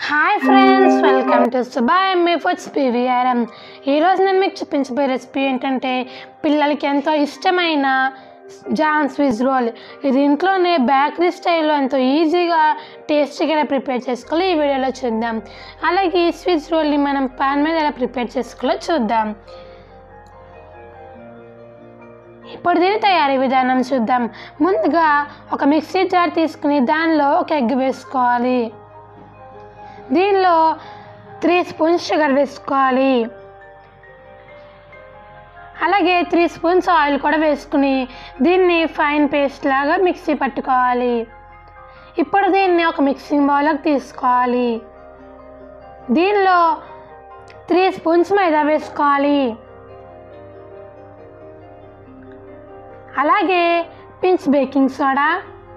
hi friends welcome to Suba MA foods PVRM ఈరోజు నేను మీకు చూపించబోయే రెసిపీ ఏంటంటే పిల్లలకి ఎంతో ఇష్టమైన జాన్ స్విజ్ రోల్ ఇది ఇంట్లోనే బేకరీ స్టైల్లో ఎంతో ఈజీగా టేస్టీగా ఎలా ప్రిపేర్ చేసుకోవాలో ఈ వీడియోలో చూద్దాం అలాగే ఈ స్విజ్ రోల్ని మనం పాన్ మీద ఎలా ప్రిపేర్ చేసుకోవాలో చూద్దాం ఇప్పుడు దీని తయారీ విధానం చూద్దాం ముందుగా ఒక మిక్సీ జార్ తీసుకుని దానిలో ఒక ఎగ్ వేసుకోవాలి దీనిలో త్రీ స్పూన్స్ షుగర్ వేసుకోవాలి అలాగే త్రీ స్పూన్స్ ఆయిల్ కూడా వేసుకుని దీన్ని ఫైన్ పేస్ట్ లాగా మిక్సీ పట్టుకోవాలి ఇప్పుడు దీన్ని ఒక మిక్సింగ్ బౌల్లోకి తీసుకోవాలి దీనిలో త్రీ స్పూన్స్ మైదా వేసుకోవాలి అలాగే pinch baking soda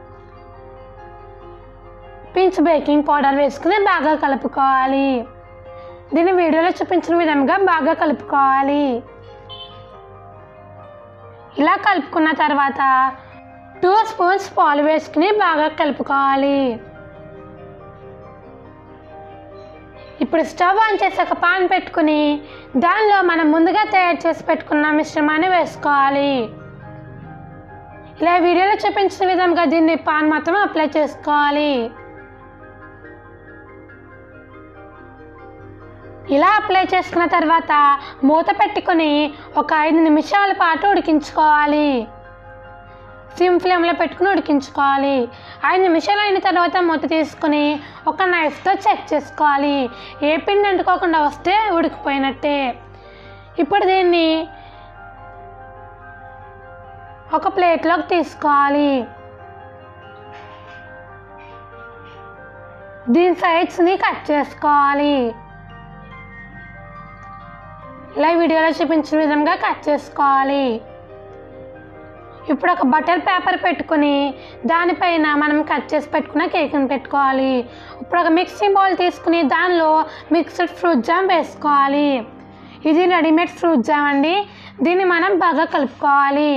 pinch baking powder వేసుకుని బాగా కలుపుకోవాలి దీన్ని వీడియోలో చూపించిన విధంగా బాగా కలుపుకోవాలి ఇలా కలుపుకున్న తర్వాత టూ స్పూన్స్ పాలు వేసుకుని బాగా కలుపుకోవాలి ఇప్పుడు స్టవ్ ఆన్ చేసి ఒక పాన్ పెట్టుకుని దానిలో మనం ముందుగా తయారు చేసి పెట్టుకున్న మిశ్రమాన్ని వేసుకోవాలి ఇలా వీడియోలో చూపించిన విధంగా దీన్ని పాన్ మొత్తం అప్లై చేసుకోవాలి ఇలా అప్లై చేసుకున్న తర్వాత మూత పెట్టుకొని ఒక ఐదు నిమిషాల పాటు ఉడికించుకోవాలి సిమ్ ఫ్లేమ్లో పెట్టుకుని ఉడికించుకోవాలి ఐదు నిమిషాలు అయిన తర్వాత మూత తీసుకుని ఒక నైఫ్తో చెక్ చేసుకోవాలి ఏ పిండి అంటుకోకుండా వస్తే ఉడికిపోయినట్టే ఇప్పుడు దీన్ని ఒక ప్లేట్లోకి తీసుకోవాలి దీని సైడ్స్ని కట్ చేసుకోవాలి ఇలా వీడియోలో చూపించిన విధంగా కట్ చేసుకోవాలి ఇప్పుడు ఒక బటర్ పేపర్ పెట్టుకుని దానిపైన మనం కట్ చేసి పెట్టుకున్న కేక్ని పెట్టుకోవాలి ఇప్పుడు ఒక మిక్సింగ్ బౌల్ తీసుకుని దానిలో మిక్స్డ్ ఫ్రూట్ జామ్ వేసుకోవాలి ఇది రెడీమేడ్ ఫ్రూట్ జామ్ అండి దీన్ని మనం బాగా కలుపుకోవాలి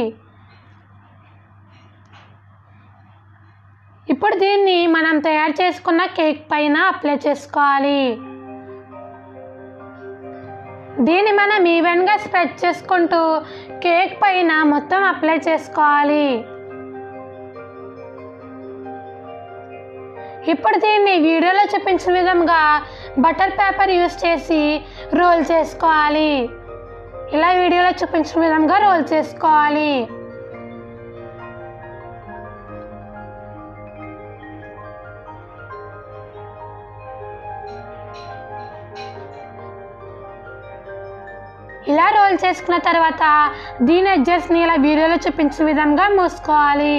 ఇప్పుడు దీన్ని మనం తయారు చేసుకున్న కేక్ పైన అప్లై చేసుకోవాలి దీన్ని మనం ఈవెన్గా స్ప్రెడ్ చేసుకుంటూ కేక్ పైన మొత్తం అప్లై చేసుకోవాలి ఇప్పుడు దీన్ని వీడియోలో చూపించిన విధంగా బటర్ పేపర్ యూస్ చేసి రోల్ చేసుకోవాలి ఇలా వీడియోలో చూపించిన విధంగా రోల్ చేసుకోవాలి ఇలా రోల్ చేసుకున్న తర్వాత దీని ఎడ్జెస్ని ఇలా వీడియోలో చూపించిన విధంగా మూసుకోవాలి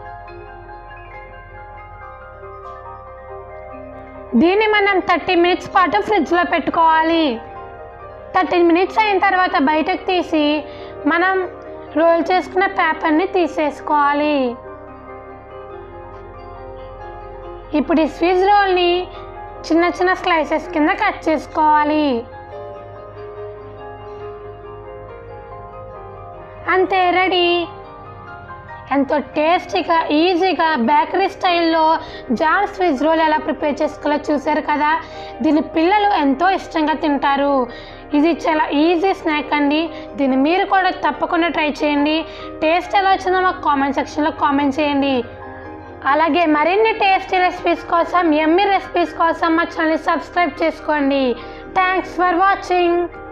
దీన్ని మనం థర్టీ మినిట్స్ పాటు ఫ్రిడ్జ్లో పెట్టుకోవాలి థర్టీన్ మినిట్స్ అయిన తర్వాత బయటకు తీసి మనం రోల్ చేసుకున్న పేపర్ని తీసేసుకోవాలి ఇప్పుడు ఈ స్వీజ్ రోల్ని చిన్న చిన్న స్లైసెస్ కింద కట్ చేసుకోవాలి అంతే రెడీ ఎంతో టేస్టీగా ఈజీగా బేకరీ స్టైల్లో జామ్ స్విజ్ రోల్ ఎలా ప్రిపేర్ చేసుకోవాలో చూసారు కదా దీన్ని పిల్లలు ఎంతో ఇష్టంగా తింటారు ఇది చాలా ఈజీ స్నాక్ అండి దీన్ని మీరు కూడా తప్పకుండా ట్రై చేయండి టేస్ట్ ఎలా వచ్చిందో మాకు కామెంట్ సెక్షన్లో కామెంట్ చేయండి అలాగే మరిన్ని టేస్టీ రెసిపీస్ కోసం ఎమ్మి రెసిపీస్ కోసం మా ఛానల్ సబ్స్క్రైబ్ చేసుకోండి థ్యాంక్స్ ఫర్ వాచింగ్